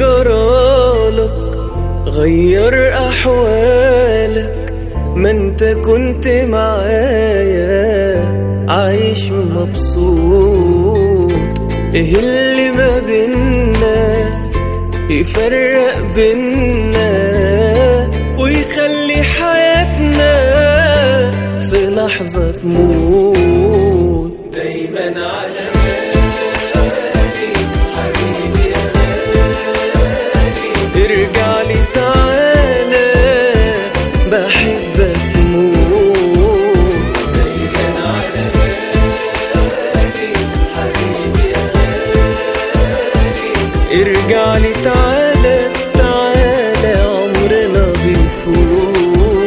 جرالك غير أحوالك ما انت كنت معايا عايش مبسوط ايه اللي ما بينا يفرق بينا ويخلي حياتنا في لحظة تموت دايما على ارجع لي تعالى بحبك موت دايما على ارجع لي تعالى تعالى عمرنا بيفوت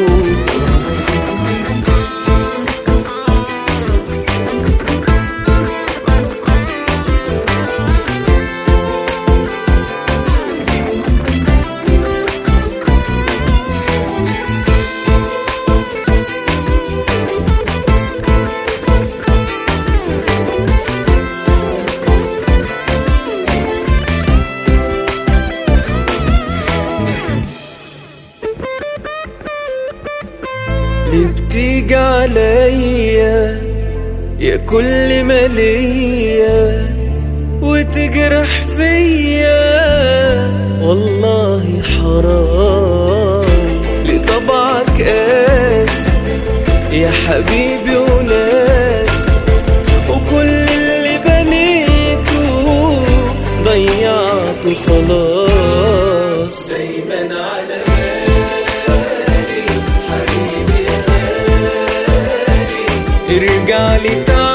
ليه بتيجي عليا يا كل ما ليا وتجرح فيا والله حرام لطبعك قاسي يا حبيبي وناس وكل اللي بنيته ضيعته خلاص دايما على ارجع لي تعالى